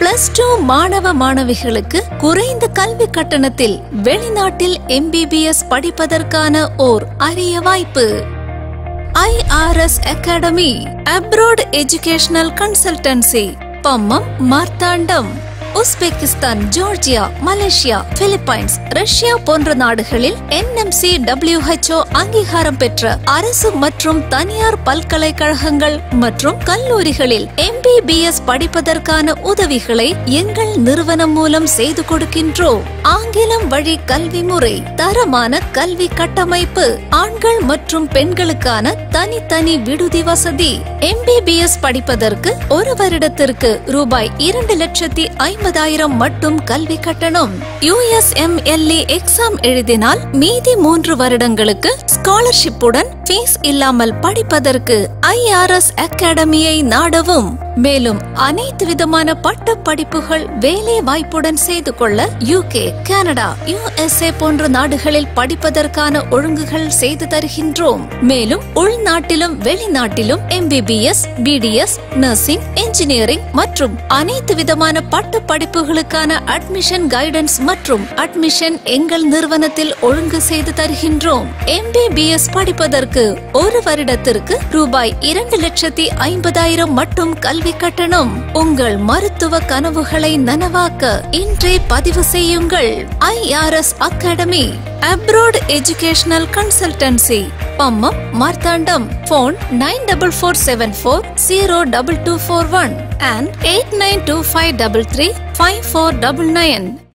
plus two மாணவ மாணவிகளுக்கு குறைந்த கல்வி கட்டணத்தில் வெளிநாட்டில் எம்பிபிஎஸ் படிப்பதற்கான ஓர் அரிய வாய்ப்பு IRS academy abroad educational consultancy Pammam Marthandam Uzbekistan Georgia Malaysia Philippines Russia போன்ற நாடுகளில் என்எம்சி டபிள்யூஹெச்ஓ அங்கீகாரம் பெற்ற அரசு மற்றும் தனியார் பல்கலைக்கழகங்கள் மற்றும் கல்லூரிகளில் எம்பிபிஎஸ் படிப்பதற்கான உதவிகளை எங்கள் நிறுவனம் மூலம் செய்து கொடுக்கின்றோம் ஆங்கிலம் வழி கல்வி முறை தரமான கல்வி கட்டமைப்பு ஆண்கள் மற்றும் பெண்களுக்கான தனித்தனி விடுதி வசதி எம்பிபிஎஸ் படிப்பதற்கு ஒரு வருடத்திற்கு ரூபாய் இரண்டு லட்சத்தி ஐம்பதாயிரம் மட்டும் கல்வி கட்டணம் யுஎஸ்எம்எல்ஏ எக்ஸாம் எழுதினால் மீதி மூன்று வருடங்களுக்கு ஸ்காலர்ஷிப்புடன் ஃபீஸ் இல்லாமல் படிப்பதற்கு ஐஆர்எஸ் அகாடமியை நாடவும் மேலும் அனைத்து விதமான பட்ட படிப்புகள் வேலை வாய்ப்புடன் செய்து கொள்ள யூகே கனடா யுஎஸ்ஏ போன்ற நாடுகளில் படிப்பதற்கான ஒழுங்குகள் செய்து தருகின்றோம் மேலும் உள்நாட்டிலும் வெளிநாட்டிலும் எம்பிபிஎஸ் பிடிஎஸ் நர்சிங் இன்ஜினியரிங் மற்றும் அனைத்து விதமான பட்ட படிப்புகளுக்கான அட்மிஷன் கைடன்ஸ் மற்றும் அட்மிஷன் எங்கள் நிறுவனத்தில் ஒழுங்கு செய்து தருகின்றோம் எம்பிபிஎஸ் படிப்பதற்கு ஒரு வருடத்திற்கு ரூபாய் இரண்டு லட்சத்தி ஐம்பதாயிரம் மட்டும் கல்வி கட்டணம் உங்கள் மருத்துவ கனவுகளை நனவாக்க இன்றே பதிவு செய்யுங்கள் IRS academy abroad educational consultancy Pammam Marthandam phone nine double four seven four zero double two four one and eight nine two five double three five four double nine